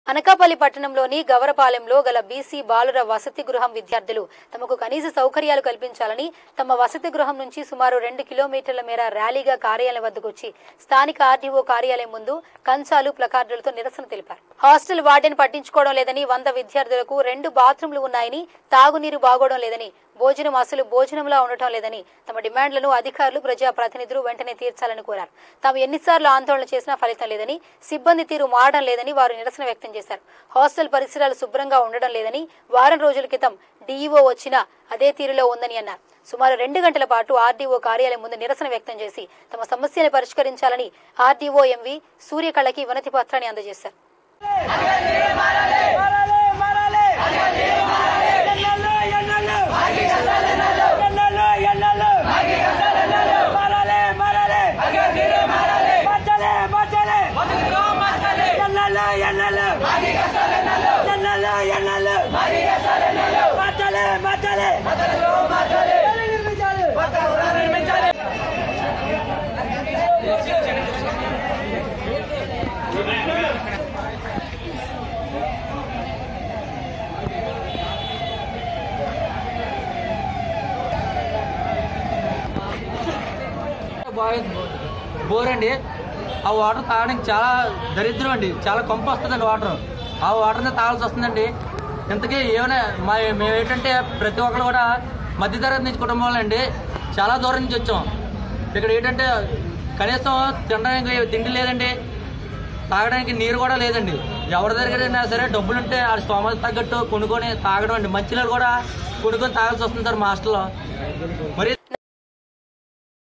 అనకాపల్లి పట్టణంలోని గవరపాలెంలో గల బీసీ బాలుర వసతి గృహం విద్యార్థులు తమకు కనీస సౌకర్యాలు కల్పించాలని తమ వసతి గృహం నుంచి సుమారు రెండు కిలోమీటర్ల మేర ర్యాలీగా కార్యాలయం వద్దకు వచ్చి స్థానిక ఆర్డీఓ కార్యాలయం ముందు కంచాలు ప్లకార్డులతో నిరసన తెలిపారు హాస్టల్ వార్డెన్ పట్టించుకోవడం లేదని వంద విద్యార్థులకు రెండు బాత్రూంలు ఉన్నాయని తాగునీరు బాగోవడం లేదని భోజనం అసలు భోజనంలా ఉండటం లేదని తమ డిమాండ్లను అధికారులు ప్రజాప్రతినిధులు వెంటనే తీర్చాలని కోరారు తాము ఎన్నిసార్లు ఆందోళన చేసినా ఫలితం లేదని సిబ్బంది తీరు మారడం లేదని వారు నిరసన వ్యక్తం చేశారు హాస్టల్ పరిసరాలు శుభ్రంగా ఉండడం లేదని వారం రోజుల క్రితం డీఈఓ వచ్చినా అదే తీరులో ఉందని అన్నారు సుమారు రెండు గంటల పాటు ఆర్డీఓ కార్యాలయం ముందు నిరసన వ్యక్తం చేసి తమ సమస్యను పరిష్కరించాలని ఆర్డీఓ ఎంవి సూర్యకళకి వినతి పత్రాన్ని అందజేశారు మారాలి మారాలి ఎన్నెల్లు ఎన్నెల్లు ఎన్నెల్లు ఎన్నెల్లు మారాలి మారాలి మార్చాలి మార్చాలి ఎన్నెల్లు ఎన్నెల్లు ఎన్నెల్లు ఎన్నెల్లు మార్చాలి మార్చాలి నిర్మించాలి బాయ్ బోర్ అండి ఆ వాటర్ తాగడానికి చాలా దరిద్రం అండి చాలా కొంప వస్తుందండి వాటర్ ఆ వాటర్ని తాగాల్సి వస్తుందండి ఇంతకీ ఏమైనా మా మేము ఏంటంటే ప్రతి ఒక్కరు కూడా మధ్యతరగతి నుంచి కుటుంబం అండి చాలా దూరం నుంచి వచ్చాం ఇక్కడ ఏంటంటే కనీసం తినడానికి తిండి లేదండి తాగడానికి నీరు కూడా లేదండి ఎవరి దగ్గరైనా సరే డబ్బులు ఉంటే ఆ స్తోమత తగ్గట్టు కొనుక్కొని తాగడం అండి మంచినీళ్ళు కూడా కొనుక్కొని తాగాల్సి వస్తుంది సార్ మా హాస్టల్లో మరి